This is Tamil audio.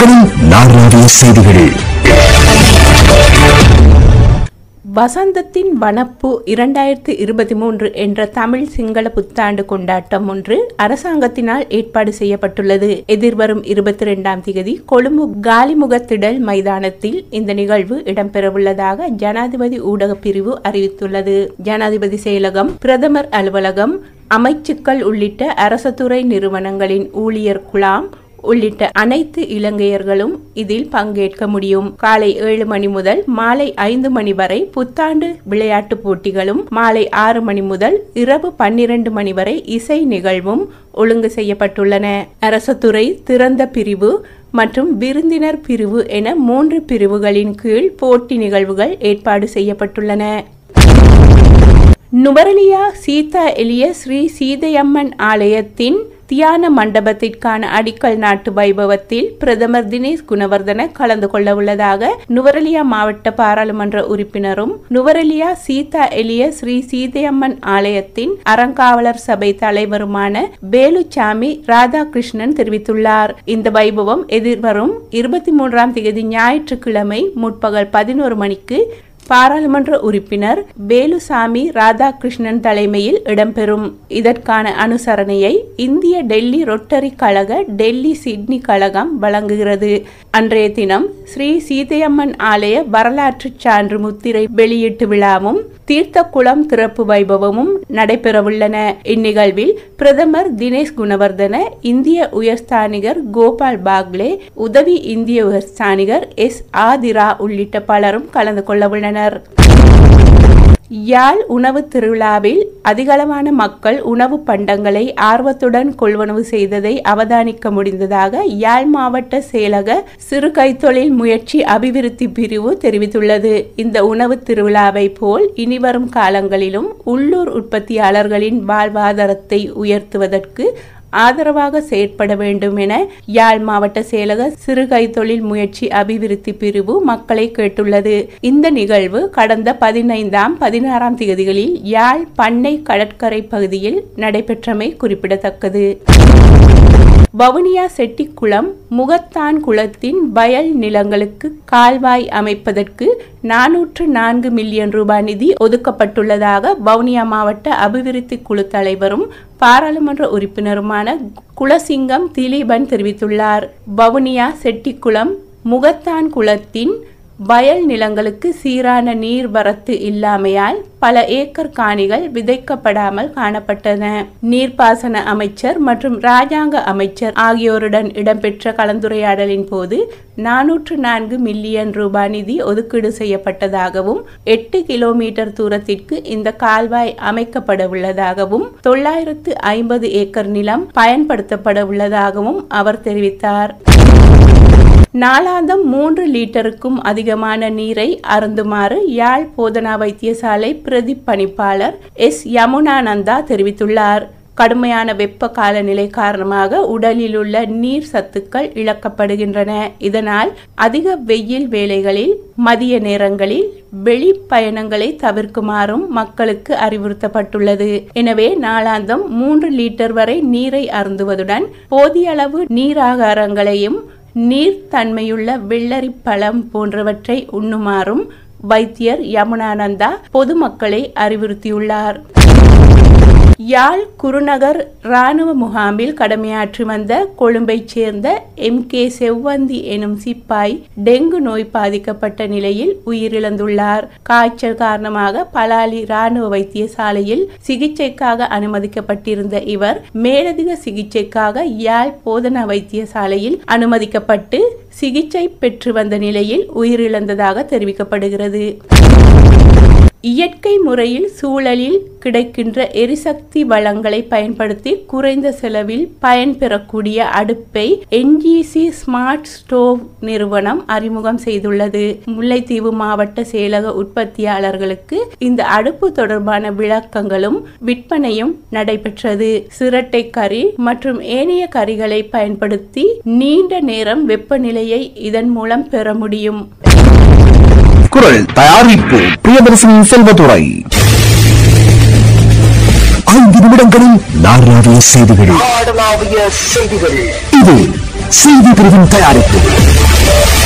நிமிடங்களில் நாடளாவிய செய்திகள் வசந்தத்தின் வனப்பு இரண்டாயிரத்து இருபத்தி மூன்று என்ற தமிழ் சிங்கள புத்தாண்டு கொண்டாட்டம் ஒன்று அரசாங்கத்தினால் ஏற்பாடு செய்யப்பட்டுள்ளது எதிர்வரும் இருபத்தி இரண்டாம் தேதி கொழும்பு காலிமுகத்திடல் மைதானத்தில் இந்த நிகழ்வு இடம்பெறவுள்ளதாக ஜனாதிபதி ஊடக பிரிவு அறிவித்துள்ளது ஜனாதிபதி செயலகம் பிரதமர் அலுவலகம் அமைச்சுக்கள் உள்ளிட்ட அரசத்துறை நிறுவனங்களின் ஊழியர் குழாம் உள்ளிட்ட அனைத்து இலங்கையர்களும் இதில் பங்கேற்க முடியும் காலை ஏழு மணி முதல் மாலை ஐந்து மணி வரை புத்தாண்டு விளையாட்டுப் போட்டிகளும் மாலை ஆறு மணி முதல் இரவு பன்னிரண்டு மணி வரை இசை நிகழ்வும் ஒழுங்கு செய்யப்பட்டுள்ளன அரசுத்துறை திறந்த பிரிவு மற்றும் விருந்தினர் பிரிவு என மூன்று பிரிவுகளின் கீழ் போட்டி நிகழ்வுகள் ஏற்பாடு செய்யப்பட்டுள்ளன நுவரலியா சீதா எளிய ஸ்ரீ சீதையம்மன் ஆலயத்தின் தியான மண்டபத்திற்கான அடிக்கல் நாட்டு வைபவத்தில் பிரதமர் தினேஷ் குணவர்தன கலந்து கொள்ள உள்ளதாக நுவரலியா மாவட்ட பாராளுமன்ற உறுப்பினரும் நுவரலியா சீதா எளிய ஸ்ரீ சீதையம்மன் ஆலயத்தின் அறங்காவலர் சபை தலைவருமான வேலுச்சாமி ராதாகிருஷ்ணன் தெரிவித்துள்ளார் இந்த வைபவம் எதிர்வரும் இருபத்தி மூன்றாம் தேதி ஞாயிற்றுக்கிழமை முற்பகல் பதினோரு மணிக்கு பாராளுமன்ற உறுப்பினர் வேலுசாமி ராதாகிருஷ்ணன் தலைமையில் இடம்பெறும் இதற்கான அனுசரணையை இந்திய டெல்லி ரொட்டரி கழக டெல்லி சிட்னி கழகம் வழங்குகிறது அன்றைய தினம் ஸ்ரீ சீதையம்மன் ஆலய வரலாற்று சான்று முத்திரை வெளியீட்டு விழாவும் தீர்த்தக்குளம் திறப்பு வைபவமும் நடைபெறவுள்ளன இந்நிகழ்வில் பிரதமர் தினேஷ் குணவர்தன இந்திய உயர்ஸ்தானிகர் கோபால் பாக்லே உதவி இந்திய உயர்ஸ்தானிகர் எஸ் ஆதிரா உள்ளிட்ட பலரும் கலந்து கொள்ள உள்ளனர் யாழ் உணவு திருவிழாவில் அதிகளவான மக்கள் உணவு பண்டங்களை ஆர்வத்துடன் கொள்வனவு செய்ததை அவதானிக்க முடிந்ததாக யாழ் மாவட்ட செயலக சிறு கைத்தொழில் முயற்சி அபிவிருத்தி பிரிவு தெரிவித்துள்ளது இந்த உணவு திருவிழாவை போல் இனிவரும் காலங்களிலும் உள்ளூர் உற்பத்தியாளர்களின் வாழ்வாதாரத்தை உயர்த்துவதற்கு ஆதரவாக செயற்பட வேண்டும் என யாழ் மாவட்ட செயலக சிறு கைத்தொழில் முயற்சி அபிவிருத்தி பிரிவு மக்களை கேட்டுள்ளது இந்த நிகழ்வு கடந்த பதினைந்தாம் பதினாறாம் தேதிகளில் யாழ் பண்ணை கடற்கரை பகுதியில் நடைபெற்றமை குறிப்பிடத்தக்கது வவுனியா செட்டிக்குளம் முகத்தான் குளத்தின் வயல் நிலங்களுக்கு கால்வாய் அமைப்பதற்கு நானூற்று நான்கு மில்லியன் ரூபாய் நிதி ஒதுக்கப்பட்டுள்ளதாக வவுனியா மாவட்ட அபிவிருத்தி குழு தலைவரும் பாராளுமன்ற உறுப்பினருமான குலசிங்கம் திலீபன் தெரிவித்துள்ளார் வவுனியா செட்டிக்குளம் முகத்தான் குளத்தின் வயல் நிலங்களுக்கு சீரான நீர்வரத்து இல்லாமையால் பல ஏக்கர் காணிகள் விதைக்கப்படாமல் காணப்பட்டன நீர்ப்பாசன அமைச்சர் மற்றும் ராஜாங்க அமைச்சர் ஆகியோருடன் இடம்பெற்ற கலந்துரையாடலின் போது நானூற்று நான்கு மில்லியன் ரூபாய் நிதி ஒதுக்கீடு செய்யப்பட்டதாகவும் எட்டு கிலோமீட்டர் தூரத்திற்கு இந்த கால்வாய் அமைக்கப்பட உள்ளதாகவும் தொள்ளாயிரத்து ஐம்பது ஏக்கர் நிலம் பயன்படுத்தப்பட உள்ளதாகவும் அவர் தெரிவித்தார் நாளாந்தம் மூன்று லீட்டருக்கும் அதிகமான நீரை அருந்துமாறு யாழ் போதனா வைத்தியசாலை பிரதி பணிப்பாளர் எஸ் யமுனானந்தா தெரிவித்துள்ளார் கடுமையான வெப்ப காலநிலை காரணமாக உடலில் உள்ள நீர் சத்துக்கள் இழக்கப்படுகின்றன இதனால் அதிக வெயில் வேளைகளில் மதிய நேரங்களில் வெளி பயணங்களை தவிர்க்குமாறும் மக்களுக்கு அறிவுறுத்தப்பட்டுள்ளது எனவே நாளாந்தம் மூன்று லிட்டர் வரை நீரை அருந்துவதுடன் போதிய அளவு நீராகாரங்களையும் நீர்த்தன்மையுள்ள வெள்ளரி பழம் போன்றவற்றை உண்ணுமாறும் வைத்தியர் யமுனானந்தா பொதுமக்களை அறிவுறுத்தியுள்ளார் யாழ் குருநகர் ராணுவ முகாமில் கடமையாற்றி வந்த கொழும்பைச் சேர்ந்த எம் கே செவ்வந்தி எனும் சிப்பாய் டெங்கு நோய் பாதிக்கப்பட்ட நிலையில் உயிரிழந்துள்ளார் காய்ச்சல் காரணமாக பலாலி ராணுவ வைத்தியசாலையில் சிகிச்சைக்காக அனுமதிக்கப்பட்டிருந்த இவர் மேலதிக சிகிச்சைக்காக யாழ் போதனா வைத்தியசாலையில் அனுமதிக்கப்பட்டு சிகிச்சை பெற்று வந்த நிலையில் உயிரிழந்ததாக தெரிவிக்கப்படுகிறது இயற்கை முறையில் சூழலில் கிடைக்கின்ற எரிசக்தி வளங்களை பயன்படுத்தி குறைந்த செலவில் பயன்பெறக்கூடிய அடுப்பை என்ஜிசி ஸ்மார்ட் ஸ்டோவ் நிறுவனம் அறிமுகம் செய்துள்ளது முல்லைத்தீவு மாவட்ட செயலக உற்பத்தியாளர்களுக்கு இந்த அடுப்பு தொடர்பான விளக்கங்களும் விற்பனையும் நடைபெற்றது சிரட்டை கறி மற்றும் ஏனைய கறிகளை பயன்படுத்தி நீண்ட நேரம் வெப்பநிலையை இதன் மூலம் பெற முடியும் குரல் தயாரிப்பு பிரியதர்சன் செல்வதுரை ஐந்து நிமிடங்களில் நாடளாவிய செய்திகள் நாடளாவிய செய்திகள் இது செய்தி பிரிவின் தயாரிப்பு